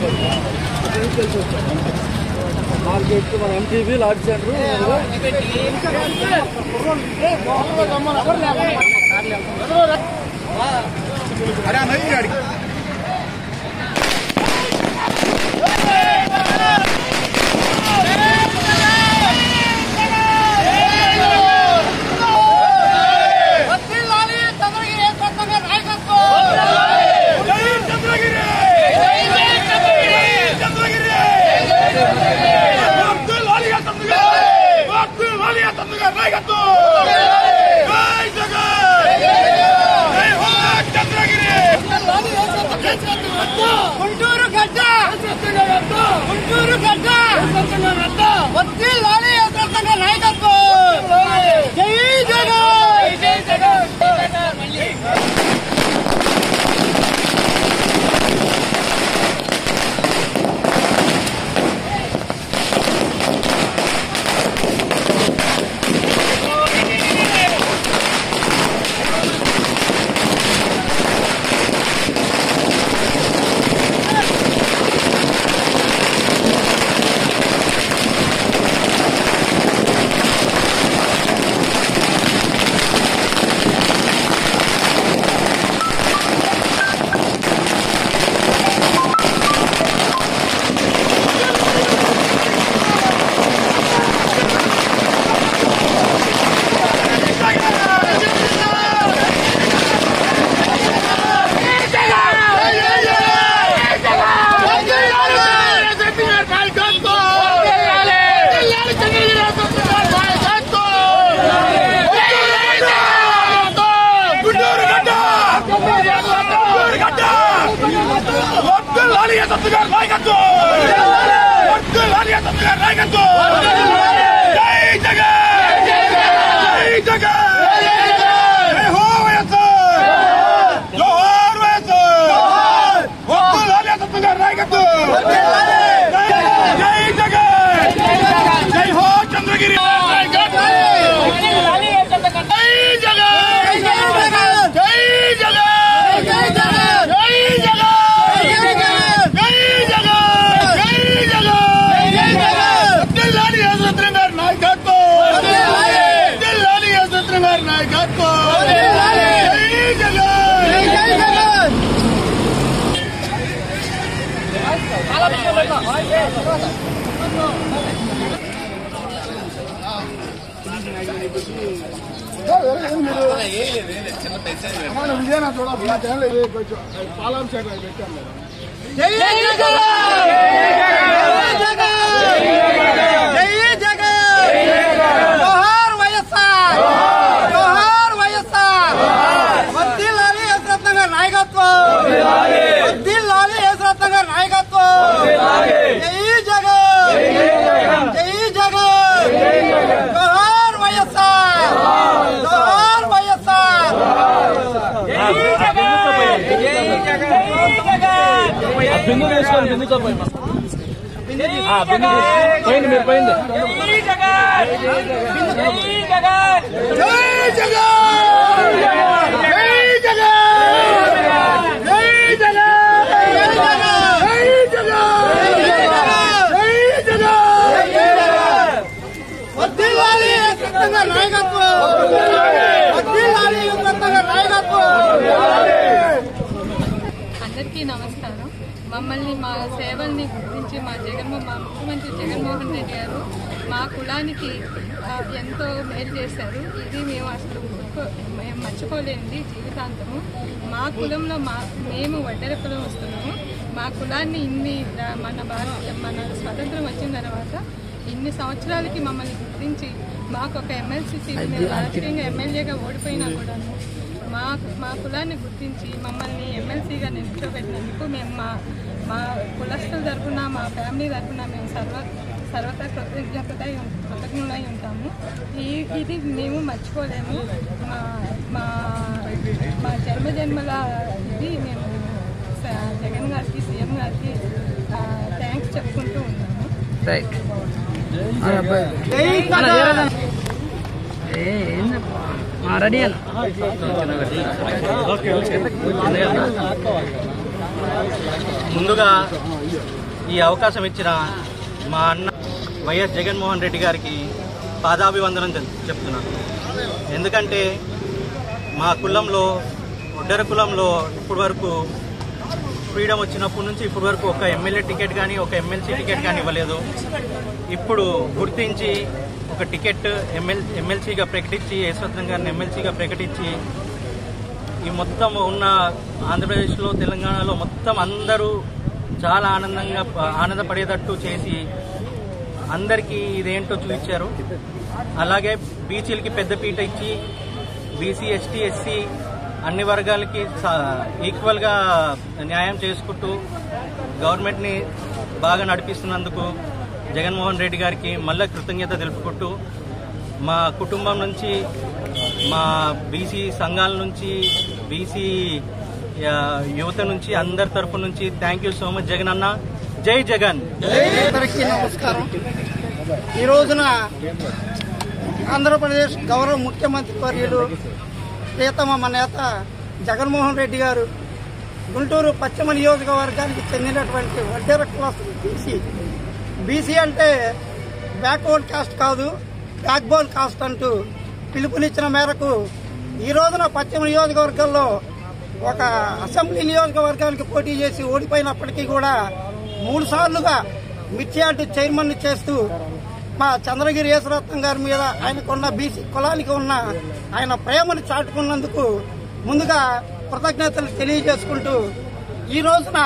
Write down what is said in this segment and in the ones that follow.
Market మన MTV lord centre Guntur గడ్డ గుంటూరు గడ్డ వచ్చి లాలి యథార్థంగా నాయకత్వం జై జగన్ జై జగన్ జై జగన్ జై జగన్ జోహార్ వైఎస్ఆర్ జోహార్ వైఎస్ఆర్ వద్దిల్లాలి యేసరత్న గారి నాయకత్వం వద్దిల్లాలి యేసరత్న గారి నాయకత్వం జై జగన్ జై జగన్ జోహార్ వైఎస్ఆర్ జోహార్ వైఎస్ఆర్ జై జగన్ జై జగన్ బిందు తీసుకొని బిందుతో పోయి ఆ, బిందు తీసుకో. పోయింది మీరు పోయింది జై జగన్ జై జగన్ జై జగన్ జై జగన్ జై జగన్ వద్దిల్లాలి యుద్ధంగా నాయకత్వం వద్దిల్లాలి యుద్ధంగా నాయకత్వం అందరికీ నమస్కారం మమ్మల్ని మా సేవల్ని గుర్తించి మా జగన్మో మా ముఖ్యమంత్రి జగన్మోహన్ రెడ్డి గారు మా కులానికి ఆ, ఎంతో మేలు చేశారు ఇది మేము అసలు ఊరుకో- మేము మర్చిపోలేనిది జీవితాంతము మా కులంలో మా మేము వడ్డెర కులం వస్తున్నాము మా కులాన్ని ఇన్ని రా- మన భారత మన స్వతంత్రం వచ్చిన తర్వాత ఇన్ని సంవత్సరాలకి మమ్మల్ని గుర్తించి మాకు ఒక ఎమ్మెల్సీ సీట్ మీద రాజకీయంగా ఎమ్మెల్యేగా ఓడిపోయినా కూడాను మా మా కులాన్ని గుర్తించి మమ్మల్ని ఎమ్మెల్సీగా నిల్చోబెట్టినందుకు మేము మా మా కులస్తుల తరఫున మా ఫ్యామిలీ తరఫున మేము సర్వ సర్వత కృతజ్ఞత కృతజ్ఞులై ఉంటాము ఈ ఇది మేము మర్చిపోలేము మా మా మా జన్మ జన్మల ఇది మేము స- జగన్ గారికి సీఎం గారికి థ్యాంక్స్ చెప్పుకుంటూ ఉన్నాము రెడీ అన్న ఓకే ఓకే ముందుగా ఈ అవకాశం ఇచ్చిన మా అన్న వైఎస్ జగన్మోహన్ రెడ్డి గారికి పాదాభివందనం చెప్- చెప్తున్నాను ఎందుకంటే మా కులంలో ఒడ్డెర కులంలో ఇప్పటి వరకు ఫ్రీడమ్ వచ్చినప్పటి నుంచి ఇప్పటి వరకు ఒక ఎమ్మెల్యే టికెట్ కానీ ఒక ఎమ్మెల్సీ టికెట్ కానీ ఇవ్వలేదు ఇప్పుడు గుర్తించి ఒక టికెట్ ఎమ్మెల్ ఎమ్మెల్సీగా ప్రకటించి యశ్వత్రం గారిని ఎమ్మెల్సీగా ప్రకటించి ఈ మొత్తం ఉన్న ఆంధ్రప్రదేశ్లో తెలంగాణలో మొత్తం అందరూ చాలా ఆనందంగా ఆనందపడేటట్టు చేసి అందరికీ ఇదేంటో చూపించారు అలాగే బీసీలకి పెద్దపీట ఇచ్చి బీసీ ఎస్టీ ఎస్సీ అన్ని వర్గాలకి స- ఈక్వల్గా న్యాయం చేసుకుంటూ గవర్నమెంట్ని బాగా నడిపిస్తున్నందుకు జగన్మోహన్ రెడ్డి గారికి మళ్ళీ కృతజ్ఞత తెలుపుకుంటూ మా కుటుంబం నుంచి మా బీసీ సంఘాల నుంచి బీసీ యువత నుంచి అందరి తరపు నుంచి thank you so much Jagan అన్న జై జగన్ అందరికీ నమస్కారం ఈ రోజున ఆంధ్రప్రదేశ్ గౌరవ ముఖ్యమంత్రి వర్యులు ప్రియతమ మన నేత జగన్మోహన్ రెడ్డి గారు గుంటూరు పశ్చిమ నియోజకవర్గానికి చెందినటువంటి వడ్డెర కులస్తులు బీసీ బీసీ అంటే బ్యాక్వర్డ్ కాస్ట్ కాదు బ్యాక్ బోన్ కాస్ట్ అంటూ పిలుపునిచ్చిన మేరకు ఈ రోజున పశ్చిమ నియోజకవర్గంలో ఒక అసెంబ్లీ నియోజకవర్గానికి పోటీ చేసి ఓడిపోయినప్పటికీ కూడా మూడు సార్లుగా మిర్చియార్డు చైర్మన్ చేస్తూ మా చంద్రగిరి యేసరత్నం గారి మీద ఆయనకున్న బీసీ కులానికి ఉన్న ఆయన ప్రేమను చాటుకున్నందుకు ముందుగా కృతజ్ఞతలు తెలియజేసుకుంటూ ఈ రోజున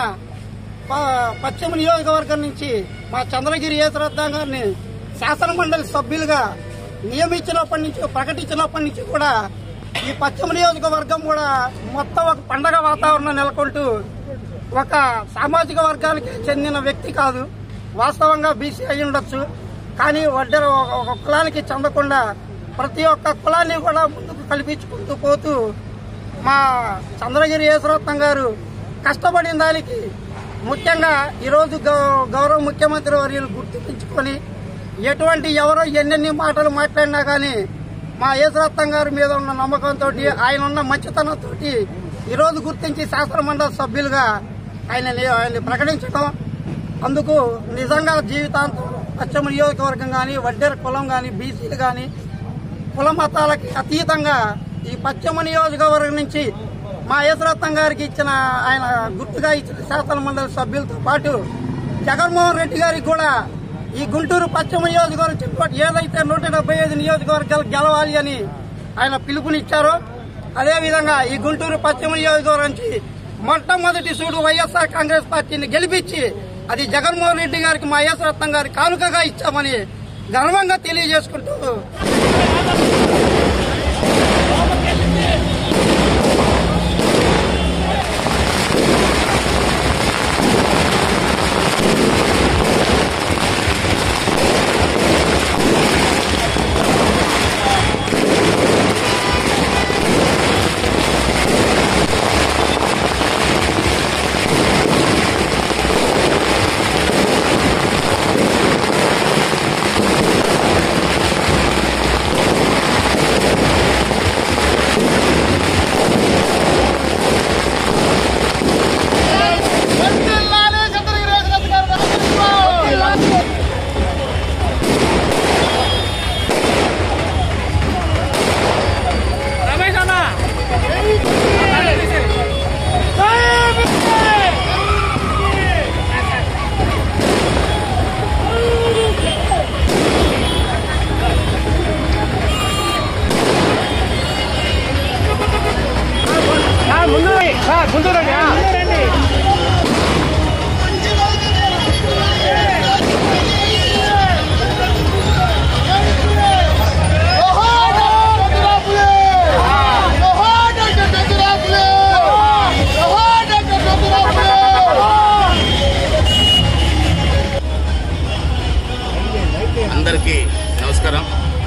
ప- పశ్చిమ నియోజకవర్గం నుంచి మా చంద్రగిరి యేసరత్నం గారిని శాసన మండలి సభ్యులుగా నియమించినప్పటి నుంచి ప్రకటించినప్పటి నుంచి కూడా ఈ పశ్చిమ నియోజకవర్గం కూడా మొత్తం ఒక పండగ వాతావరణం నెలకొంటూ ఒక సామాజిక వర్గానికి చెందిన వ్యక్తి కాదు వాస్తవంగా బీసీ అయి ఉండొచ్చు కానీ వడ్డెర ఒక- ఒక కులానికి చెందకుండా ప్రతి ఒక్క కులాన్ని కూడా ముందుకు కల్పించుకుంటూ పోతూ మా చంద్రగిరి యేసరత్నం గారు కష్టపడిన దానికి ముఖ్యంగా ఈరోజు గౌ- గౌరవ ముఖ్యమంత్రి వర్యులు గుర్తించుకొని ఎటువంటి ఎవరో ఎన్నెన్ని మాటలు మాట్లాడినా కానీ మా యేసరత్నం గారి మీద ఉన్న నమ్మకంతో ఆయన ఉన్న మంచితనంతో ఈరోజు గుర్తించి శాసన మండలి సభ్యులుగా ఆయన ఆయన్ని ప్రకటించడం అందుకు నిజంగా జీవితాంతం పశ్చిమ నియోజకవర్గం కానీ వడ్డెర కులం కానీ బీసీలు కానీ కుల మతాలకి అతీతంగా ఈ పశ్చిమ నియోజకవర్గం నుంచి మా యేసరత్నం గారికి ఇచ్చిన ఆయన గుర్తుగా ఇచ్చిన శాసన మండలి సభ్యులతో పాటు జగన్మోహన్ రెడ్డి గారికి కూడా ఈ గుంటూరు పశ్చిమ నియోజకవర్గం చుట్టుపక్కల ఏదైతే నూట డెబ్బై ఐదు నియోజకవర్గాలు గెలవాలి అని ఆయన పిలుపునిచ్చారో అదేవిధంగా ఈ గుంటూరు పశ్చిమ నియోజకవర్గం నుంచి మొట్టమొదటి సూడు వైఎస్ఆర్ కాంగ్రెస్ పార్టీని గెలిపించి అది జగన్మోహన్ రెడ్డి గారికి మా యేసరత్నం గారి కానుకగా ఇచ్చామని గర్వంగా తెలియజేసుకుంటూ అందరికీ నమస్కారం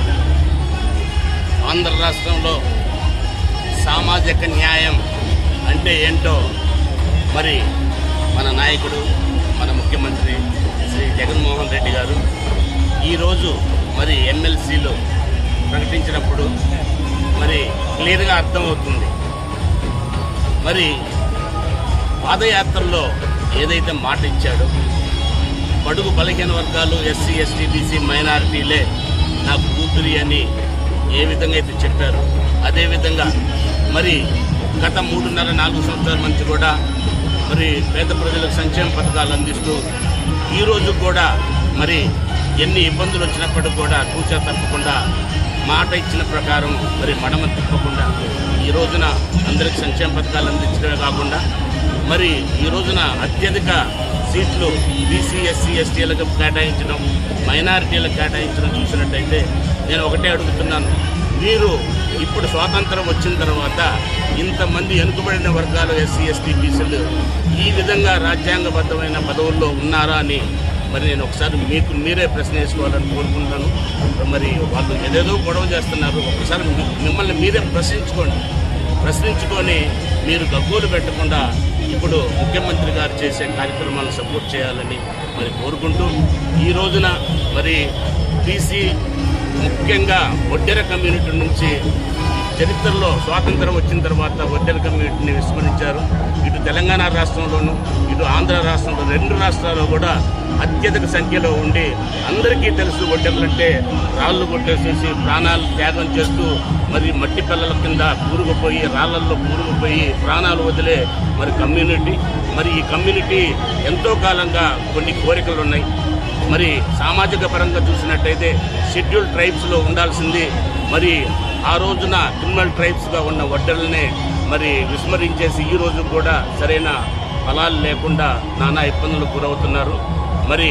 ఆంధ్ర రాష్ట్రంలో సామాజిక న్యాయం అంటే ఏంటో మరి మన నాయకుడు మన ముఖ్యమంత్రి శ్రీ జగన్మోహన్ రెడ్డి గారు ఈరోజు మరి ఎమ్మెల్సీలో ప్రకటించినప్పుడు మరి క్లియర్గా అర్థమవుతుంది మరి పాదయాత్రలో ఏదైతే మాట ఇచ్చాడో బడుగు బలహీన వర్గాలు ఎస్సీ ఎస్టీ బీసీ మైనారిటీలే నాకు కూతురి అని ఏ విధంగా అయితే చెప్పారు అదేవిధంగా మరి గత మూడున్నర నాలుగు సంవత్సరాల నుంచి కూడా మరి పేద ప్రజలకు సంక్షేమ పథకాలు అందిస్తూ ఈ రోజు కూడా మరి ఎన్ని ఇబ్బందులు వచ్చినప్పటికీ కూడా కూచా తప్పకుండా మాట ఇచ్చిన ప్రకారం మరి మడమ తిప్పకుండా ఈ రోజున అందరికి సంక్షేమ పథకాలు అందించడమే కాకుండా మరి ఈ రోజున అత్యధిక సీట్లు బీసీ ఎస్సీ ఎస్టీలకు కేటాయించడం మైనారిటీలకు కేటాయించడం చూసినట్టయితే నేను ఒకటే అడుగుతున్నాను మీరు ఇప్పుడు స్వాతంత్రం వచ్చిన తర్వాత ఇంతమంది వెనుకబడిన వర్గాలు ఎస్సీ ఎస్టీ బీసీలు ఈ విధంగా రాజ్యాంగబద్ధమైన పదవుల్లో ఉన్నారా అని మరి నేను ఒకసారి మీకు మీరే ప్రశ్న వేసుకోవాలని కోరుకుంటున్నాను మరి వాళ్ళు ఏదేదో గొడవ చేస్తున్నారు ఒకసారి మీ- మిమ్మల్ని మీరే ప్రశ్నించుకోండి ప్రశ్నించుకొని మీరు గగ్గోలు పెట్టకుండా ఇప్పుడు ముఖ్యమంత్రి గారు చేసే కార్యక్రమాలను సపోర్ట్ చేయాలని మరి కోరుకుంటూ ఈ రోజున మరి బీసీ ముఖ్యంగా ఒడ్డెర కమ్యూనిటీ నుంచి చరిత్రలో స్వాతంత్రం వచ్చిన తర్వాత ఒడ్డెర కమ్యూనిటీని విస్మరించారు ఇటు తెలంగాణ రాష్ట్రంలోనూ ఇటు ఆంధ్ర రాష్ట్రంలో రెండు రాష్ట్రాల్లో కూడా అత్యధిక సంఖ్యలో ఉండి అందరికీ తెలుసు ఒడ్డెర్లంటే రాళ్ళు కొట్టేసేసి ప్రాణాలు త్యాగం చేస్తూ మరి మట్టి పిల్లల కింద కూరుకుపోయి రాళ్లల్లో కూరుకుపోయి ప్రాణాలు వదిలే మరి కమ్యూనిటీ మరి ఈ కమ్యూనిటీ ఎంతో కాలంగా కొన్ని కోరికలు ఉన్నాయి మరి సామాజిక పరంగా చూసినట్టయితే షెడ్యూల్ ట్రైబ్స్లో ఉండాల్సింది మరి ఆ రోజున క్రిమినల్ ట్రైబ్స్గా ఉన్న వడ్డల్ని మరి విస్మరించేసి ఈ రోజు కూడా సరైన ఫలాలు లేకుండా నానా ఇబ్బందులు గురవుతున్నారు మరి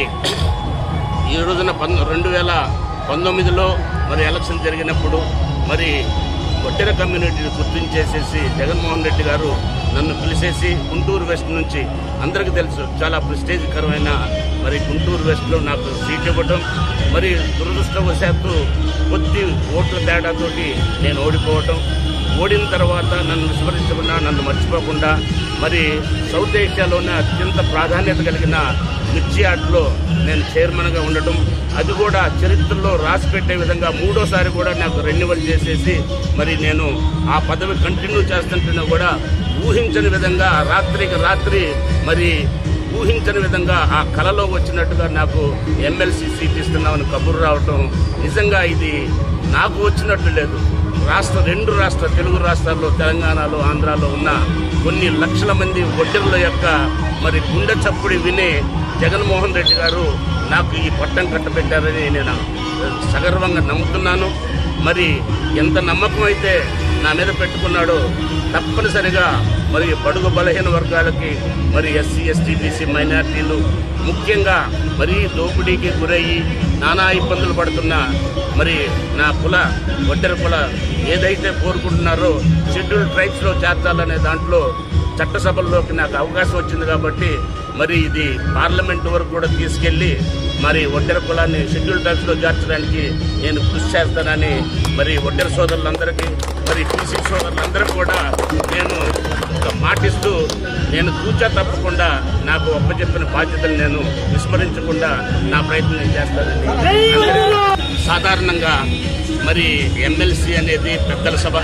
ఈ రోజున పంద రెండు వేల పంతొమ్మిదిలో మరి ఎలక్షన్ జరిగినప్పుడు మరి ఒట్టెర కమ్యూనిటీని గుర్తించేసేసి జగన్మోహన్ రెడ్డి గారు నన్ను పిలిచేసి గుంటూరు వెస్ట్ నుంచి అందరికీ తెలుసు చాలా ప్రెస్టేజ్కరమైన మరి గుంటూరు వెస్ట్లో నాకు సీట్ ఇవ్వడం మరి దురదృష్టవశాత్తు కొద్ది ఓట్ల తేడాతోటి నేను ఓడిపోవటం ఓడిన తర్వాత నన్ను విస్మరించకుండా నన్ను మర్చిపోకుండా మరి సౌత్ ఏషియాలోనే అత్యంత ప్రాధాన్యత కలిగిన మిర్చి ఆర్ట్లో నేను చైర్మన్గా ఉండటం అది కూడా చరిత్రలో రాసి పెట్టే విధంగా మూడోసారి కూడా నాకు రెన్యువల్ చేసేసి మరి నేను ఆ పదవి కంటిన్యూ చేస్తుంటేనే కూడా ఊహించని విధంగా రాత్రికి రాత్రి మరి ఊహించని విధంగా ఆ కలలో వచ్చినట్టుగా నాకు ఎమ్మెల్సీ సీట్ ఇస్తున్నామని కబురు రావటం నిజంగా ఇది నాకు వచ్చినట్లు లేదు రాష్ట్ర రెండు రాష్ట్ర తెలుగు రాష్ట్రాల్లో తెలంగాణలో ఆంధ్రాలో ఉన్న కొన్ని లక్షల మంది ఒడ్డెర్ల యొక్క మరి గుండె చప్పుడి విని జగన్మోహన్ రెడ్డి గారు నాకు ఈ పట్టం కట్టబెట్టారని నేను సగర్వంగా నమ్ముతున్నాను మరి ఎంత నమ్మకం అయితే నా మీద పెట్టుకున్నాడో తప్పనిసరిగా మరి బడుగు బలహీన వర్గాలకి మరి ఎస్సీ ఎస్టీ బీసీ మైనార్టీలు ముఖ్యంగా మరి దోపిడీకి గురయ్యి నానా ఇబ్బందులు పడుతున్న మరి నా కుల ఒడ్డెర కుల ఏదైతే కోరుకుంటున్నారో షెడ్యూల్ ట్రైబ్స్లో చేర్చాలనే దాంట్లో చట్టసభల్లోకి నాకు అవకాశం వచ్చింది కాబట్టి మరి ఇది పార్లమెంట్ వరకు కూడా తీసుకెళ్లి మరి ఒడ్డెర కులాన్ని షెడ్యూల్ ట్రైబ్స్ లో చేర్చడానికి నేను కృషి చేస్తానని మరి ఒడ్డెర సోదరులందరికీ మరి బీసీ సోదరులందరికీ కూడా నేను ఒక మాటిస్తూ నేను కూర్చో తప్పకుండా నాకు ఒప్పచెప్పిన బాధ్యతలు నేను విస్మరించకుండా నా ప్రయత్నం నేను చేస్తానండి అందరికీ సాధారణంగా మరి ఎమ్మెల్సీ అనేది పెద్దల సభ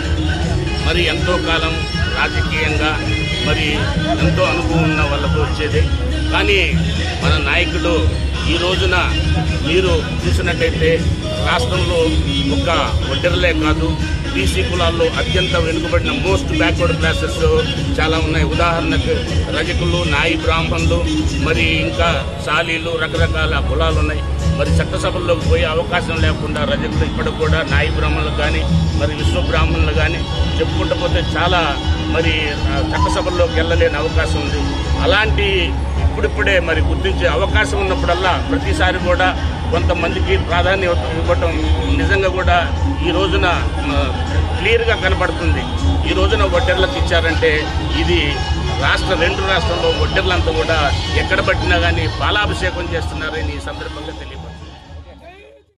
మరి ఎంతో కాలం రాజకీయంగా మరి ఎంతో అనుభవం ఉన్న వాళ్ళకు వచ్చేది కానీ మన నాయకుడు ఈ రోజున మీరు చూసినట్టయితే రాష్ట్రంలో ఒక ఒడ్డెరలే కాదు బీసీ కులాల్లో అత్యంత వెనుకబడిన మోస్ట్ బ్యాక్వర్డ్ క్లాసెస్ చాలా ఉన్నాయి ఉదాహరణకు రజకులు నాయి బ్రాహ్మణులు మరి ఇంకా శాలీలు రకరకాల కులాలు ఉన్నాయి మరి చట్టసభల్లోకి పోయే అవకాశం లేకుండా రజకులు ఇప్పటికి కూడా నాయి బ్రాహ్మణులు కానీ మరి విశ్వ బ్రాహ్మణులు కానీ చెప్పుకుంటూ పోతే చాలా మరి ఆ, చట్టసభల్లోకి వెళ్ళలేని అవకాశం ఉంది అలాంటి ఇప్పుడిప్పుడే మరి గుర్తించే అవకాశం ఉన్నప్పుడల్లా ప్రతిసారి కూడా కొంతమందికి ప్రాధాన్యత ఇవ్వటం నిజంగా కూడా ఈ రోజున ఆ, క్లియర్గా కనబడుతుంది ఈ రోజున ఒడ్డెర్లకు ఇచ్చారంటే ఇది రాష్ట్ర రెండు రాష్ట్రంలో ఒడ్డెర్లంతా కూడా ఎక్కడ పట్టినా కానీ పాలాభిషేకం చేస్తున్నారని ఈ సందర్భంగా తెలియ